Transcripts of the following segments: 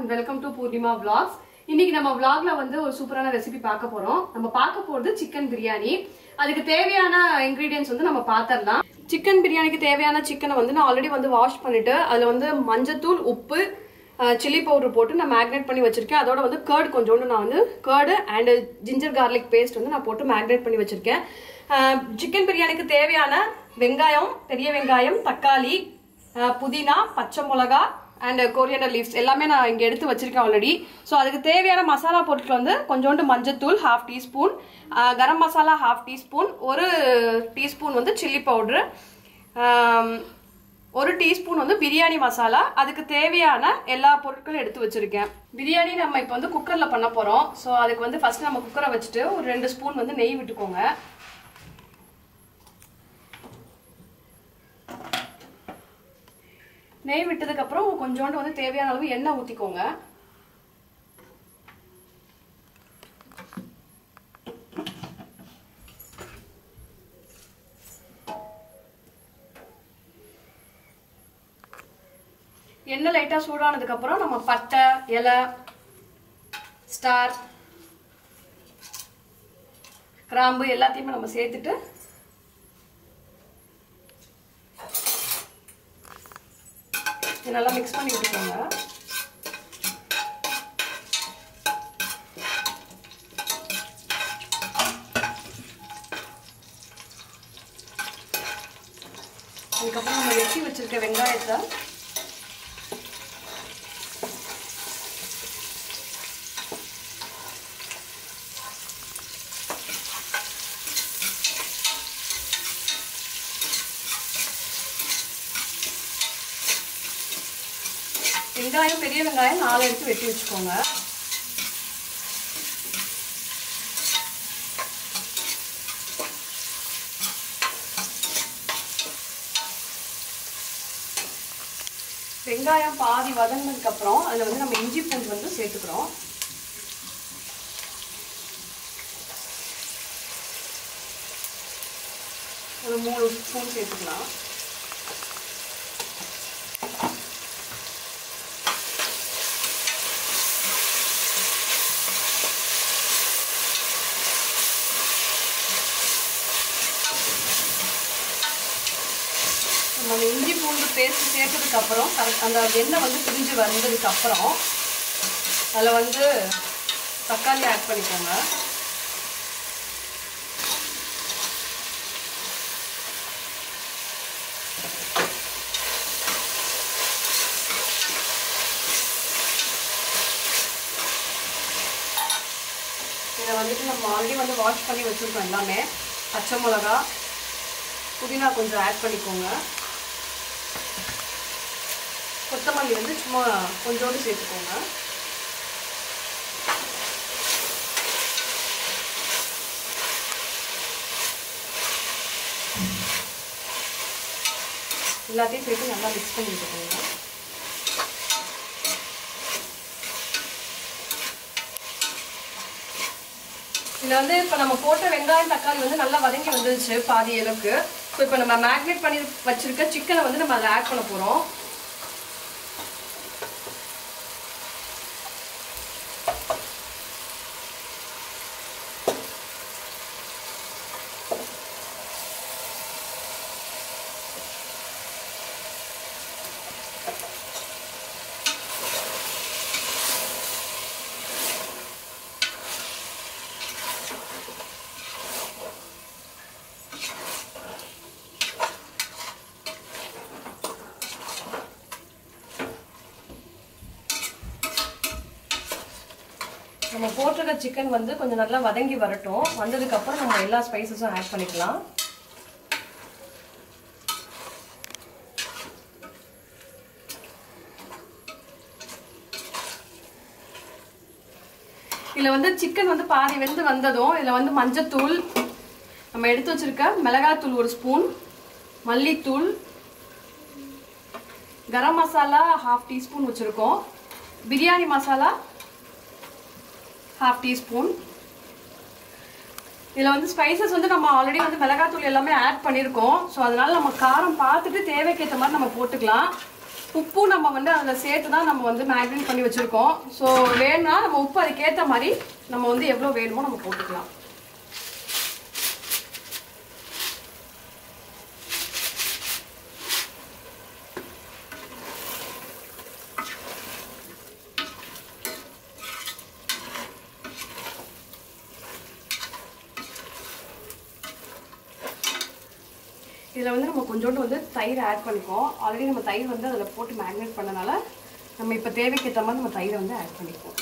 and welcome to Purnima vlogs இன்னைக்கு நம்ம vlogல வந்து ஒரு சூப்பரான ரெசிபி பார்க்க போறோம் நம்ம பார்க்க போறது சிக்கன் பிரியாணி அதுக்கு தேவையான இன்கிரீடியன்ஸ் வந்து நம்ம பார்த்துடலாம் சிக்கன் பிரியாணிக்கு தேவையான சிக்கனை வந்து நான் ஆல்ரெடி வந்து வாஷ் பண்ணிட்டு அதுல வந்து மஞ்சத்தூள் உப்பு சில்லி பவுடர் போட்டு நான் மேக்னேட் பண்ணி வச்சிருக்கேன் அதோட வந்து கர்ட் கொஞ்சோண்டு நான் வந்து curd and ginger garlic paste வந்து நான் போட்டு மேக்னேட் பண்ணி வச்சிருக்கேன் சிக்கன் பிரியாணிக்கு தேவையான வெங்காயம் பெரிய வெங்காயம் தக்காளி அஹ் புதினா பச்சை மிளகா அண்ட் கொரியண்டர் லீவ்ஸ் எல்லாமே நான் இங்கே எடுத்து வச்சிருக்கேன் ஆல்ரெடி ஸோ அதுக்கு தேவையான மசாலா பொருட்கள் வந்து கொஞ்சோண்டு மஞ்சத்தூள் half teaspoon garam masala half teaspoon ஒரு டீஸ்பூன் வந்து சில்லி பவுட்ரு ஒரு டீஸ்பூன் வந்து பிரியாணி மசாலா அதுக்கு தேவையான எல்லா பொருட்களும் எடுத்து வச்சிருக்கேன் பிரியாணி நம்ம இப்போ வந்து குக்கரில் பண்ண போகிறோம் ஸோ அதுக்கு வந்து ஃபர்ஸ்ட் நம்ம குக்கரை வச்சுட்டு ஒரு ரெண்டு ஸ்பூன் வந்து நெய் விட்டுக்கோங்க நெய் விட்டதுக்கு அப்புறம் கொஞ்சோண்டு வந்து தேவையான அளவு எண்ணெய் ஊத்திக்கோங்க எண்ணெய் லைட்டா சூடானதுக்கு அப்புறம் நம்ம பட்டை இலை ஸ்டார் கிராம்பு எல்லாத்தையுமே நம்ம சேர்த்துட்டு இது நல்லா மிக்ஸ் பண்ணி விட்டுக்கோங்க அதுக்கப்புறம் நம்ம வெட்டி வச்சிருக்க வெங்காயத்தை வெங்காயம் பெரிய வெங்காயம் நாலு எடுத்து வெட்டி வச்சுக்கோங்க வெங்காயம் பாதி வதங்கினதுக்கு அப்புறம் அதில் வந்து நம்ம இஞ்சி பூண்டு வந்து சேர்த்துக்கிறோம் ஒரு மூணு ஸ்பூன் சேர்த்துக்கலாம் நம்ம இஞ்சி பூண்டு பேஸ்ட் சேர்த்ததுக்கு அப்புறம் கரெக்ட் அந்த எண்ணெய் வந்து பிரிஞ்சு வந்ததுக்கு அப்புறம் அதில் வந்து தக்காளி ஆட் பண்ணிக்கோங்க இதை வந்துட்டு நம்ம ஆல்ரெடி வந்து வாஷ் பண்ணி வச்சுருக்கோம் எல்லாமே பச்சை மிளகா புதினா கொஞ்சம் ஆட் பண்ணிக்கோங்க கொத்தமல்லி வந்து சும்மா கொஞ்சோண்டு சேர்த்துக்கோங்க எல்லாத்தையும் சேர்த்து நல்லா மிக்ஸ் பண்ணி விட்டுக்கோங்க இதில் வந்து இப்போ நம்ம போட்ட வெங்காயம் தக்காளி வந்து நல்லா வதங்கி வந்துருச்சு பாதி அளவுக்கு ஸோ இப்போ நம்ம மேக்னேட் பண்ணி வச்சிருக்க சிக்கனை வந்து நம்ம அதில் ஆட் பண்ண போகிறோம் நம்ம போட்டிருக்க சிக்கன் வந்து கொஞ்சம் நல்லா வதங்கி வரட்டும் வந்ததுக்கப்புறம் நம்ம எல்லா ஸ்பைசஸும் ஆட் பண்ணிக்கலாம் இதில் வந்து சிக்கன் வந்து பாதி வெந்து வந்ததும் இதில் வந்து மஞ்சத்தூள் நம்ம எடுத்து வச்சிருக்க மிளகாத்தூள் ஒரு ஸ்பூன் மல்லித்தூள் கரம் மசாலா ஹாஃப் டீஸ்பூன் வச்சுருக்கோம் பிரியாணி மசாலா ஹாஃப் டீஸ்பூன் இதில் வந்து ஸ்பைசஸ் வந்து நம்ம ஆல்ரெடி வந்து மிளகாத்தூள் எல்லாமே ஆட் பண்ணியிருக்கோம் ஸோ அதனால நம்ம காரம் பார்த்துட்டு தேவைக்கேற்ற மாதிரி நம்ம போட்டுக்கலாம் உப்பும் நம்ம வந்து அதில் சேர்த்து தான் நம்ம வந்து மேக்னேட் பண்ணி வச்சுருக்கோம் ஸோ வேணும்னா நம்ம உப்பு அதுக்கேற்ற மாதிரி நம்ம வந்து எவ்வளோ வேணுமோ நம்ம போட்டுக்கலாம் இதில் வந்து நம்ம கொஞ்சோண்டு வந்து தயிர் ஆட் பண்ணிப்போம் ஆல்ரெடி நம்ம தயிர் வந்து அதில் போட்டு மேக்னேட் பண்ணனால நம்ம இப்போ தேவைக்கு ஏற்ற மாதிரி நம்ம தயிரை வந்து ஆட் பண்ணிப்போம்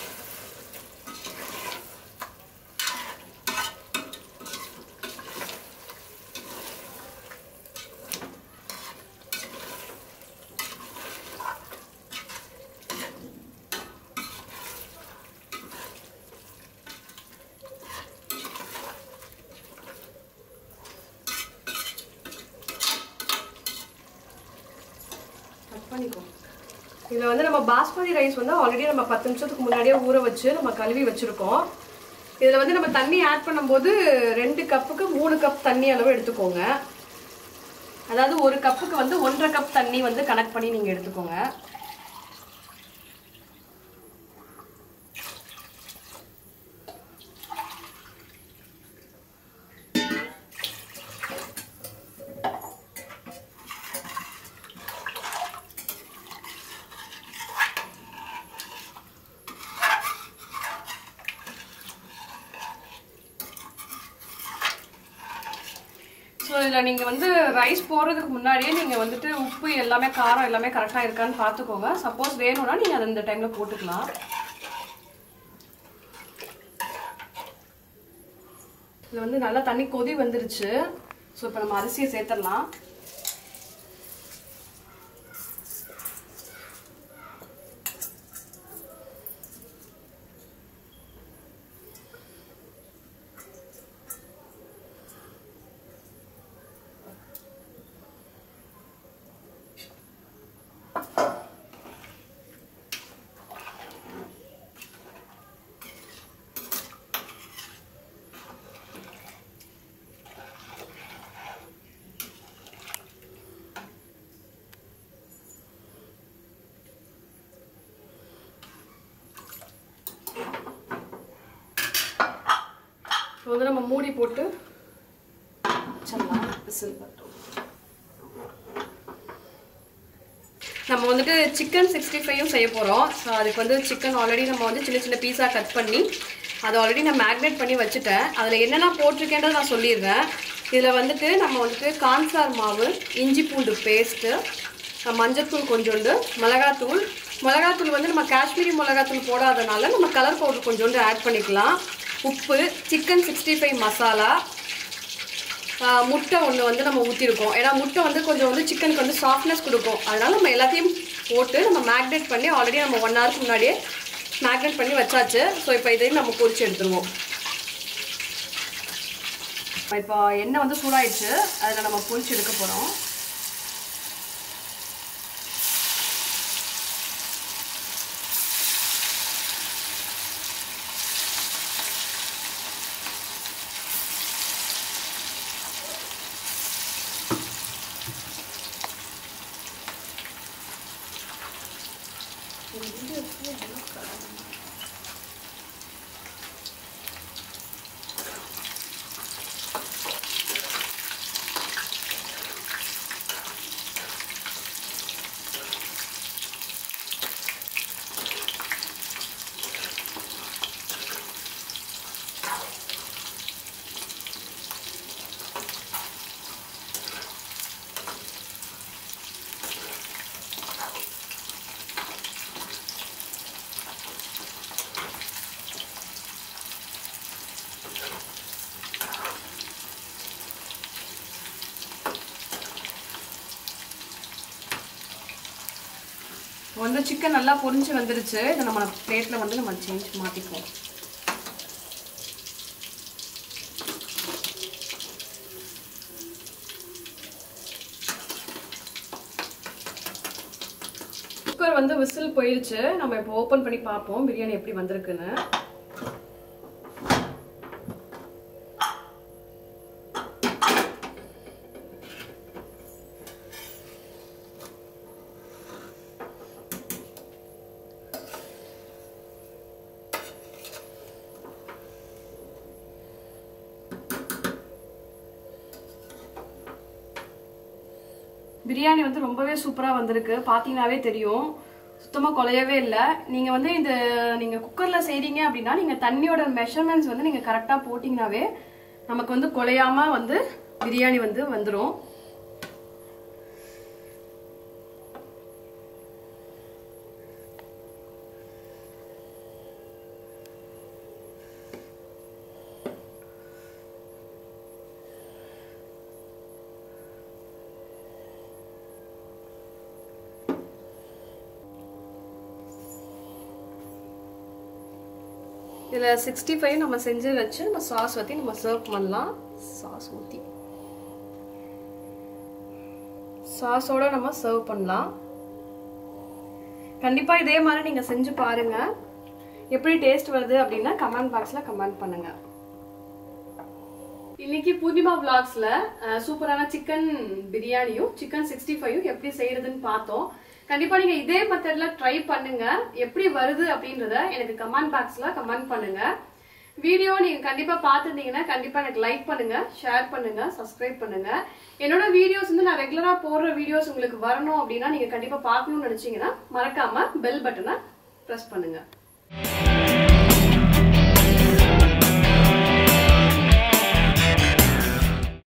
கட் பண்ணிக்கோ இதில் வந்து நம்ம பாஸ்மதி ரைஸ் வந்து ஆல்ரெடி நம்ம பத்து நிமிஷத்துக்கு முன்னாடியே ஊற வச்சு நம்ம கழுவி வச்சுருக்கோம் இதில் வந்து நம்ம தண்ணி ஆட் பண்ணும்போது ரெண்டு கப்புக்கு மூணு கப் தண்ணி அளவு எடுத்துக்கோங்க அதாவது ஒரு கப்புக்கு வந்து ஒன்றரை கப் தண்ணி வந்து கனெக்ட் பண்ணி நீங்கள் எடுத்துக்கோங்க ஸோ இதில் நீங்கள் வந்து ரைஸ் போடுறதுக்கு முன்னாடியே நீங்கள் வந்துட்டு உப்பு எல்லாமே காரம் எல்லாமே கரெக்டாக இருக்கான்னு பார்த்துக்கோங்க சப்போஸ் வேணும்னா நீங்கள் அதை இந்த டைமில் போட்டுக்கலாம் இதில் வந்து நல்லா தண்ணி கொதி வந்துருச்சு ஸோ இப்போ நம்ம அரிசியை சேர்த்துடலாம் இப்போ வந்து நம்ம மூடி போட்டு வச்சிடலாம் விசில் பட்டும் நம்ம வந்துட்டு சிக்கன் சிக்ஸ்டி ஃபைவும் செய்ய போகிறோம் ஸோ அதுக்கு வந்து சிக்கன் ஆல்ரெடி நம்ம வந்து சின்ன சின்ன பீஸாக கட் பண்ணி அதை ஆல்ரெடி நான் மேக்னேட் பண்ணி வச்சுட்டேன் அதில் என்னென்ன போட்டிருக்கேன்றதை நான் சொல்லிடுறேன் இதில் வந்துட்டு நம்ம வந்துட்டு கான்ஃப்ளவர் மாவு இஞ்சி பூண்டு பேஸ்ட்டு மஞ்சத்தூள் கொஞ்சோண்டு மிளகாத்தூள் மிளகாத்தூள் வந்து நம்ம காஷ்மீரி மிளகாத்தூள் போடாதனால நம்ம கலர் பவுடர் கொஞ்சோண்டு ஆட் பண்ணிக்கலாம் உப்பு சிக்கன் சிக்ஸ்டி ஃபைவ் மசாலா ஆஹ் முட்டை ஒன்று வந்து நம்ம ஊற்றிருக்கோம் ஏன்னா முட்டை வந்து கொஞ்சம் வந்து சிக்கனுக்கு வந்து சாஃப்ட்னஸ் கொடுக்கும் அதனால நம்ம எல்லாத்தையும் போட்டு நம்ம மேக்னேட் பண்ணி ஆல்ரெடி நம்ம ஒன் ஹவருக்கு முன்னாடியே மேக்னேட் பண்ணி வச்சாச்சு ஸோ இப்போ இதையும் நம்ம பொரிச்சு எடுத்துருவோம் இப்போ எண்ணெய் வந்து சூடாயிடுச்சு அதில் நம்ம பொரிச்சு எடுக்க போகிறோம் வந்து சிக்கன் நல்லா பொரிஞ்சு வந்துருச்சு இதை நம்ம பிளேட்டில் வந்து நம்ம சேஞ்ச் மாற்றிக்குவோம் குக்கர் வந்து விசில் போயிருச்சு நம்ம இப்போ ஓப்பன் பண்ணி பார்ப்போம் பிரியாணி எப்படி வந்திருக்குன்னு பிரியாணி வந்து ரொம்பவே சூப்பராக வந்திருக்கு பார்த்தீங்கன்னாவே தெரியும் சுத்தமாக குலையவே இல்லை நீங்கள் வந்து இந்த நீங்கள் குக்கரில் செய்கிறீங்க அப்படின்னா நீங்கள் தண்ணியோட மெஷர்மெண்ட்ஸ் வந்து நீங்கள் கரெக்டாக போட்டிங்கனாவே நமக்கு வந்து குலையாம வந்து பிரியாணி வந்து வந்துடும் இதில் சிக்ஸ்டி ஃபைவ் நம்ம செஞ்சு வச்சு நம்ம சாஸ் ஊற்றி நம்ம சர்வ் பண்ணலாம் சாஸ் ஊற்றி சாஸோட நம்ம சர்வ் பண்ணலாம் கண்டிப்பாக இதே மாதிரி நீங்கள் செஞ்சு பாருங்க எப்படி டேஸ்ட் வருது அப்படின்னா கமெண்ட் பாக்ஸில் கமெண்ட் பண்ணுங்க இன்னைக்கு பூர்ணிமா விளாக்ஸ்ல சூப்பரான சிக்கன் பிரியாணியும் சிக்கன் சிக்ஸ்டி ஃபைவும் எப்படி செய்யறதுன்னு பார்த்தோம் கண்டிப்பா நீங்க இதே மெத்தட்ல ட்ரை பண்ணுங்க எப்படி வருது அப்படின்றத எனக்கு கமெண்ட் பாக்ஸ்ல கமெண்ட் பண்ணுங்க வீடியோ நீங்க கண்டிப்பா பார்த்துருந்தீங்கன்னா கண்டிப்பா எனக்கு லைக் பண்ணுங்க ஷேர் பண்ணுங்க சப்ஸ்கிரைப் பண்ணுங்க என்னோட வீடியோஸ் வந்து நான் ரெகுலரா போடுற வீடியோஸ் உங்களுக்கு வரணும் அப்படின்னா நீங்க கண்டிப்பா பார்க்கணும்னு நினைச்சீங்கன்னா மறக்காம பெல் பட்டனை பிரஸ் பண்ணுங்க